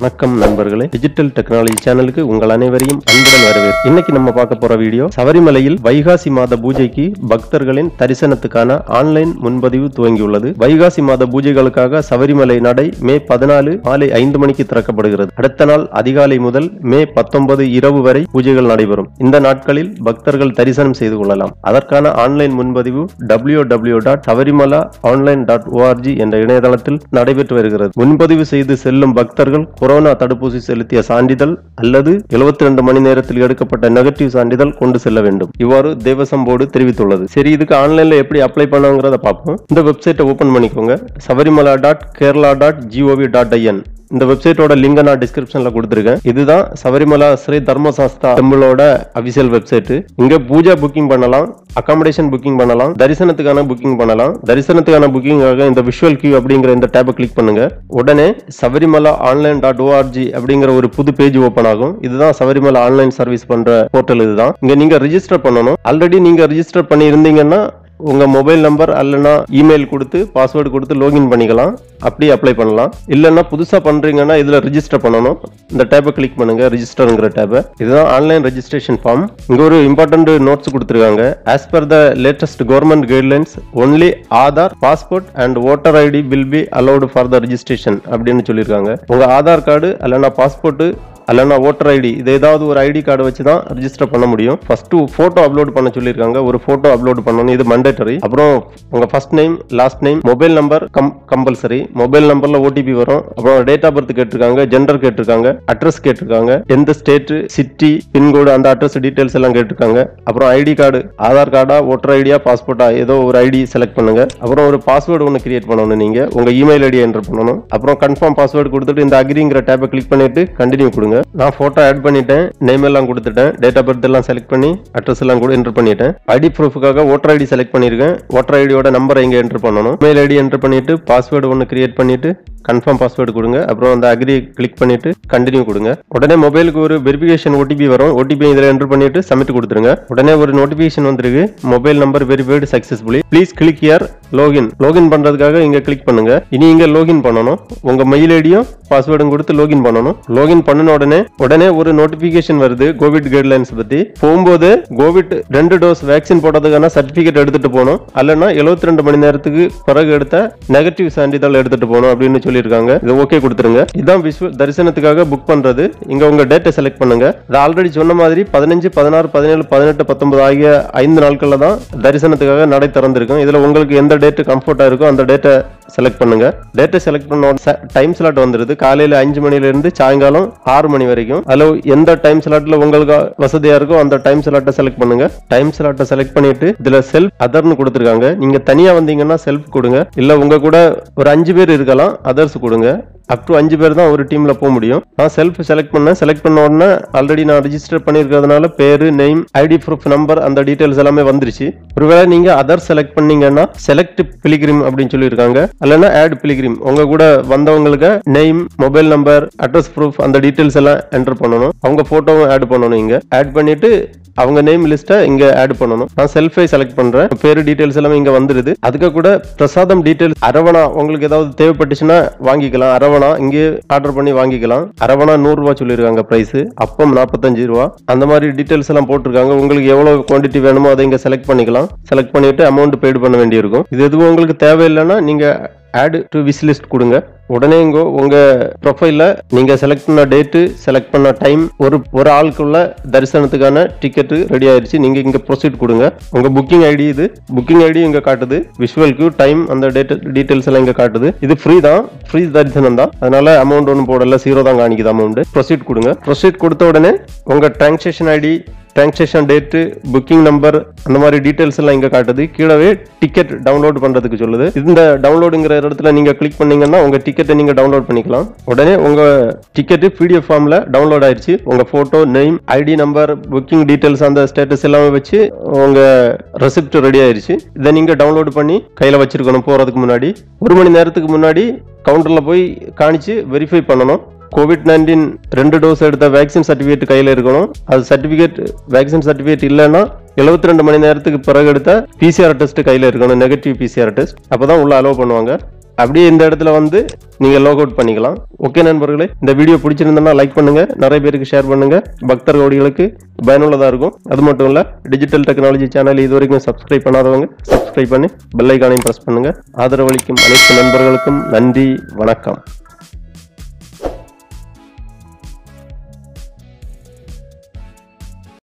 வணக்கம் நண்பர்களே digital technology சேனலுக்கு உங்கள் அனைவரையும் அன்புடன் வரவேற்று இன்னைக்கு நம்ம பார்க்க போற வீடியோ சபரிமலையில் வைகாசி மாத பூஜைக்கு பக்தர்களின் தரிசனத்துக்கான ஆன்லைன் முன்பதிவு துவங்கியுள்ளது வைகாசி மாத பூஜைகளுக்காக சபரிமலை நடை மே பதினாலு மாலை ஐந்து மணிக்கு திறக்கப்படுகிறது அடுத்த நாள் அதிகாலை முதல் மே பத்தொன்பது இரவு வரை பூஜைகள் நடைபெறும் இந்த நாட்களில் பக்தர்கள் தரிசனம் செய்து கொள்ளலாம் அதற்கான ஆன்லைன் முன்பதிவு W W dot Sabarimala online dot ORG என்ற இணையதளத்தில் நடைபெற்று வருகிறது முன்பதிவு செய்து செல்லும் பக்தர்கள் கொரோனா தடுப்பூசி செலுத்திய சான்றிதழ் அல்லது 72 மணி நேரத்தில் எடுக்கப்பட்ட நெகட்டிவ் சான்றிதழ் கொண்டு செல்ல வேண்டும் இவ்வாறு தேவசம் போர்டு தெரிவித்துள்ளது சரி இதுக்கு ஆன்லைன்ல எப்படி அப்ளை பண்ணுங்கிறத பார்ப்போம் இந்த வெப்சைட்டை ஓபன் பண்ணிக்கோங்க Sabarimala dot Kerala dot GOV dot IN இந்த வெப்சைட்டோட லிங்கை நான் டிஸ்கிரிப்ஷன்ல கொடுத்துருக்கேன் இதுதான் சபரிமலா ஸ்ரீ தர்மசாஸ்தா டெம்பிளோட அபிஷியல் வெப்சைட் இங்க பூஜா புக்கிங் பண்ணலாம் அகாமடேஷன் புக்கிங் பண்ணலாம் தரிசனத்துக்கான புக்கிங் பண்ணலாம் தரிசனத்துக்கான புக்கிங்காக இந்த விஷுவல் கியூ அப்படிங்கிற இந்த டேபை கிளிக் பண்ணுங்க உடனே சபரிமலா ஆன்லைன் டாட் ஓஆர்ஜி அப்படிங்கிற ஒரு புது பேஜ் ஓபன் ஆகும் இதுதான் சபரிமலா ஆன்லைன் சர்வீஸ் பண்ற போர்ட்டல் இதுதான் இங்க நீங்க ரிஜிஸ்டர் பண்ணணும் ஆல்ரெடி நீங்க ரிஜிஸ்டர் பண்ணி இருந்தீங்கன்னா உங்க மொபைல் நம்பர் அல்லனா இமெயில் கொடுத்து பாஸ்வேர்டு கொடுத்து லாகின் பண்ணிக்கலாம் அப்படி அப்ளை பண்ணலாம் இல்லைன்னா புதுசா பண்றீங்கன்னா இதுல ரிஜிஸ்டர் பண்ணணும் இந்த டேப்பை கிளிக் பண்ணுங்க ரிஜிஸ்டர்ங்கிற டேப்பை இதுதான் ஆன்லைன் ரெஜிஸ்ட்ரேஷன் ஃபார்ம் இங்க ஒரு இம்பார்ட்டன்ட் நோட்ஸ் கொடுத்துருக்காங்க as per the latest government guidelines only Aadhaar passport and voter ID will be allowed for the registration அப்படின்னு சொல்லியிருக்காங்க உங்க ஆதார் கார்டு அல்லனா பாஸ்போர்ட் அல்லனா ஓட்டர் ஐடி இது ஏதாவது ஒரு ஐடி கார்டு வச்சு தான் ரிஜிஸ்டர் பண்ண முடியும் ஃபர்ஸ்ட் போட்டோ அப்லோட் பண்ண சொல்லியிருக்காங்க ஒரு போட்டோ அப்லோட் பண்ணணும் இது மண்டேட்டரி அப்புறம் உங்க first name last name mobile number com compulsory mobile நம்பர்ல ஓடிபி வரும் அப்புறம் டேட் ஆஃப் பர்த் கேட்டிருக்காங்க ஜெண்டர் கேட்டிருக்காங்க அட்ரஸ் கேட்டிருக்காங்க எந்த ஸ்டேட் சிட்டி பின்கோடு அந்த அட்ரஸ் டீடைல்ஸ் எல்லாம் கேட்டிருக்காங்க அப்புறம் ஐடி கார்டு ஆதார் கார்டா ஓட்டர் ஐடியா பாஸ்போர்ட்டா ஏதோ ஒரு ஐடி செலக்ட் பண்ணுங்க அப்புறம் ஒரு பாஸ்வேர்டு ஒன்று கிரியேட் பண்ணணும் நீங்க உங்க இமெயில் ஐடி என்டர் பண்ணணும் அப்புறம் கன்ஃபார்ம் பாஸ்வேர்டு கொடுத்துட்டு இந்த அக்ரிங்கிற டேப்பை கிளிக் பண்ணிட்டு கண்டினியூ கொடுங்க நான் போட்டோ ஆட் பண்ணிட்டேன் நேம் எல்லாம் கொடுத்துட்டேன் டேட் ஆஃப் பர்த் எல்லாம் செலக்ட் பண்ணி அட்ரஸ் எல்லாம் கூட என்டர் பண்ணிட்டேன் ஐடி ப்ரூஃபுக்காக ஓட்டர் ஐடி செலக்ட் பண்ணிருக்கேன் ஓட்டர் ஐடியோட நம்பர் இங்க என்டர் பண்ணணும் மெயில் ஐடி என்டர் பண்ணிட்டு பாஸ்வேர்டு ஒன்று கிரியேட் பண்ணிட்டு கன்ஃபார்ம் பாஸ்வேர்டு கொடுங்க அப்புறம் அந்த அக்ரி கிளிக் பண்ணிட்டு கண்டினியூ கொடுங்க உடனே மொபைலுக்கு ஒரு வெரிஃபிகேஷன் ஓடிபி வரும் ஓடிபி இதில் என்டர் பண்ணிட்டு சப்மிட் கொடுத்துருங்க உடனே ஒரு நோட்டிஃபிகேஷன் வந்திருக்கு mobile number verified successfully please click here login login பண்றதுக்காக இங்க கிளிக் பண்ணுங்க இனி இங்க லோகின் பண்ணணும் உங்க மெயில் ஐடியும் பாஸ்வேர்டும் கொடுத்து லோகின் பண்ணணும் லோகின் பண்ணின உடனே உடனே ஒரு நோட்டிபிகேஷன் வருது கோவிட் கைட்லைன்ஸ் பத்தி போகும்போது கோவிட் ரெண்டு டோஸ் வேக்சின் போட்டதுக்கான சர்டிபிகேட் எடுத்துட்டு போகணும் அல்லனா 72 ரெண்டு மணி நேரத்துக்கு பிறகு எடுத்த நெகட்டிவ் சான்றிதழ் எடுத்துட்டு போகணும் அப்படின்னு சொல்லியிருக்காங்க இது ஓகே கொடுத்துருங்க இதான் விஸ்வ தரிசனத்துக்காக புக் பண்றது இங்க உங்க டேட்டை செலக்ட் பண்ணுங்க இது ஆல்ரெடி சொன்ன மாதிரி பதினஞ்சு பதினாறு பதினேழு பதினெட்டு பத்தொன்பது ஆகிய ஐந்து நாட்கள்ல தான் தரிசனத்துக்காக நடை திறந்திருக்கும் இதுல உங்களுக்கு எந்த டேட் கம்ஃபர்ட்டா இருக்கோ அந்த டேட்டை செலக்ட் பண்ணுங்க டேட்டை செலக்ட் பண்ண டைம் ஸ்லாட் வந்துருது காலையில அஞ்சு மணில இருந்து சாயங்காலம் ஆறு மணி வரைக்கும் அதுல எந்த டைம் ஸ்லாட்ல உங்களுக்கு வசதியா இருக்கோ அந்த டைம் ஸ்லாட்டை செலக்ட் பண்ணுங்க டைம் ஸ்லாட்டை செலக்ட் பண்ணிட்டு இதுல செல்ஃப் அதர்னு கொடுத்துருக்காங்க நீங்க தனியா வந்தீங்கன்னா செல்ஃப் கொடுங்க இல்ல உங்க கூட ஒரு அஞ்சு பேர் இருக்கலாம் அதர்ஸ் கொடுங்க அப் டு அஞ்சு பேர் தான் ஒரு டீம்ல போக முடியும் நான் செல்ஃப் செலக்ட் பண்ணேன் செலக்ட் பண்ண உடனே ஆல்ரெடி நான் ரிஜிஸ்டர் பண்ணியிருக்கிறதுனால பேரு நேம் ஐடி ப்ரூஃப் நம்பர் அந்த டீடைல்ஸ் எல்லாமே வந்துருச்சு ஒருவேளை நீங்க அதர் செலக்ட் பண்ணீங்கன்னா செலக்ட் பிலிகிரிம் அப்படின்னு சொல்லியிருக்காங்க இல்லைன்னா ஆட் பிலிகிரிம் உங்க கூட வந்தவங்களுக்கு name mobile number address proof அந்த டீடைல்ஸ் எல்லாம் என்டர் பண்ணணும் அவங்க போட்டோவும் ஆட் பண்ணணும் இங்க ஆட் பண்ணிட்டு அவங்க நேம் லிஸ்ட்டை இங்க ஆட் பண்ணணும் நான் செல்ஃபை செலக்ட் பண்றேன் பேரு டீடைல்ஸ் எல்லாமே இங்க வந்துருது அதுக்கு கூட பிரசாதம் டீடைல்ஸ் அரவணா உங்களுக்கு ஏதாவது தேவைப்பட்டுச்சுன்னா வாங்கிக்கலாம் அரவணா இங்கே ஆர்டர் பண்ணி வாங்கிக்கலாம் அரவணா நூறு ரூபாய் சொல்லியிருக்காங்க பிரைஸ் அப்பம் நாற்பத்தஞ்சு ரூபா அந்த மாதிரி டீடைல்ஸ் எல்லாம் போட்டிருக்காங்க உங்களுக்கு எவ்வளவு குவாண்டிட்டி வேணுமோ அதை இங்க செலக்ட் பண்ணிக்கலாம் செலக்ட் பண்ணிட்டு அமௌண்ட் பெய்டு பண்ண வேண்டியிருக்கும் இது எதுவும் உங்களுக்கு தேவையில்லைன்னா நீங்க ஆட் டு விஸ் லிஸ்ட் கொடுங்க உடனே இங்க உங்க ப்ரொஃபைல்ல நீங்க செலக்ட் பண்ண டேட்டு செலக்ட் பண்ண டைம் ஒரு ஒரு ஆளுக்குள்ள தரிசனத்துக்கான டிக்கெட் ரெடி ஆயிருச்சு நீங்க இங்க ப்ரொசீட் கொடுங்க உங்க புக்கிங் ஐடி இது புக்கிங் ஐடி இங்க காட்டுது விஷுவல் கியூ டைம் அந்த டேட் டீடைல்ஸ் எல்லாம் இங்க காட்டுது இது ஃப்ரீ தான் ஃப்ரீ தரிசனம் தான் அதனால அமௌண்ட் ஒன்றும் போடல ஜீரோ தான் காணிக்குது அமௌண்ட் ப்ரொசீட் கொடுங்க ப்ரொசீட் கொடுத்த உடனே உங்க transaction ID transaction date booking number அந்த மாதிரி டீடைல்ஸ் எல்லாம் இங்க காட்டுது கீழவே டிக்கெட் டவுன்லோட் பண்றதுக்கு சொல்லுது இந்த டவுன்லோடுங்கிற இடத்துல நீங்க கிளிக் பண்ணீங்கன்னா உங்க டிக்கெட்டை நீங்க டவுன்லோட் பண்ணிக்கலாம் உடனே உங்க டிக்கெட் பிடிஎஃப் ஃபார்ம்ல டவுன்லோட் ஆயிருச்சு உங்க photo name ID number booking details அந்த ஸ்டேட்டஸ் எல்லாமே வச்சு உங்க ரெசிப்ட் ரெடி ஆயிருச்சு இதை நீங்க டவுன்லோட் பண்ணி கையில வச்சிருக்கணும் போறதுக்கு முன்னாடி ஒரு மணி நேரத்துக்கு முன்னாடி கவுண்டர்ல போய் காணிச்சு வெரிஃபை பண்ணணும் கோவிட் நைன்டீன் ரெண்டு டோஸ் எடுத்த வேக்சின் சர்டிஃபிகேட் கையில் இருக்கணும் அது சர்டிஃபிகேட் வேக்சின் சர்டிஃபிகேட் இல்லைன்னா 72 ரெண்டு மணி நேரத்துக்கு பிறகு எடுத்த பிசிஆர் டெஸ்ட் கையில் இருக்கணும் நெகட்டிவ் பிசிஆர் டெஸ்ட் அப்போ தான் உள்ள அலோவ் பண்ணுவாங்க அப்படியே இந்த இடத்துல வந்து நீங்க லாக் அவுட் பண்ணிக்கலாம் ஓகே நண்பர்களே இந்த வீடியோ பிடிச்சிருந்தா லைக் பண்ணுங்க நிறைய பேருக்கு ஷேர் பண்ணுங்க பக்தர் கோடிகளுக்கு பயனுள்ளதா இருக்கும் அது மட்டும் இல்ல டிஜிட்டல் டெக்னாலஜி சேனல் இது வரைக்கும் சப்ஸ்கிரைப் பண்ணாதவங்க சப்ஸ்கிரைப் பண்ணி பெல் ஐக்கானையும் பிரஸ் பண்ணுங்க ஆதரவளிக்கும் அனைத்து நண்பர்களுக்கும் நன்றி வணக்கம்